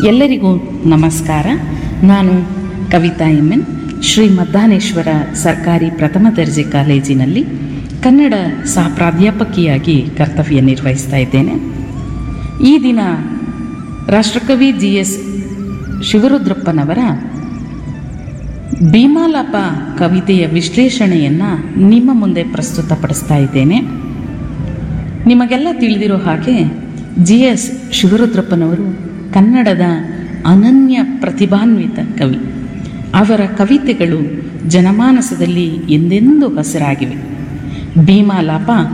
ಎಲ್ಲರಿಗೂ ನಮಸ್ಕಾರ ನಾನು ಕವಿತಾ ಎಮ್ ಎನ್ ಶ್ರೀ ಮದ್ದಾನೇಶ್ವರ ಸರ್ಕಾರಿ ಪ್ರಥಮ ದರ್ಜೆ ಕಾಲೇಜಿನಲ್ಲಿ ಕನ್ನಡ ಸಹ ಪ್ರಾಧ್ಯಾಪಕಿಯಾಗಿ ಕರ್ತವ್ಯ ನಿರ್ವಹಿಸ್ತಾ ಇದ್ದೇನೆ ಈ ದಿನ ರಾಷ್ಟ್ರಕವಿ ಜಿ ಎಸ್ ಶಿವರುದ್ರಪ್ಪನವರ ಭೀಮಾಲಾಪ ಕವಿತೆಯ ವಿಶ್ಲೇಷಣೆಯನ್ನು ನಿಮ್ಮ ಮುಂದೆ ಪ್ರಸ್ತುತಪಡಿಸ್ತಾ ಇದ್ದೇನೆ ನಿಮಗೆಲ್ಲ ತಿಳಿದಿರೋ ಹಾಗೆ ಜಿ ಎಸ್ ಶಿವರುದ್ರಪ್ಪನವರು ಕನ್ನಡದ ಅನನ್ಯ ಪ್ರತಿಭಾನ್ವಿತ ಕವಿ ಅವರ ಕವಿತೆಗಳು ಜನಮಾನಸದಲ್ಲಿ ಎಂದೆಂದೂ ಹಸಿರಾಗಿವೆ ಭೀಮಾಲಾಪ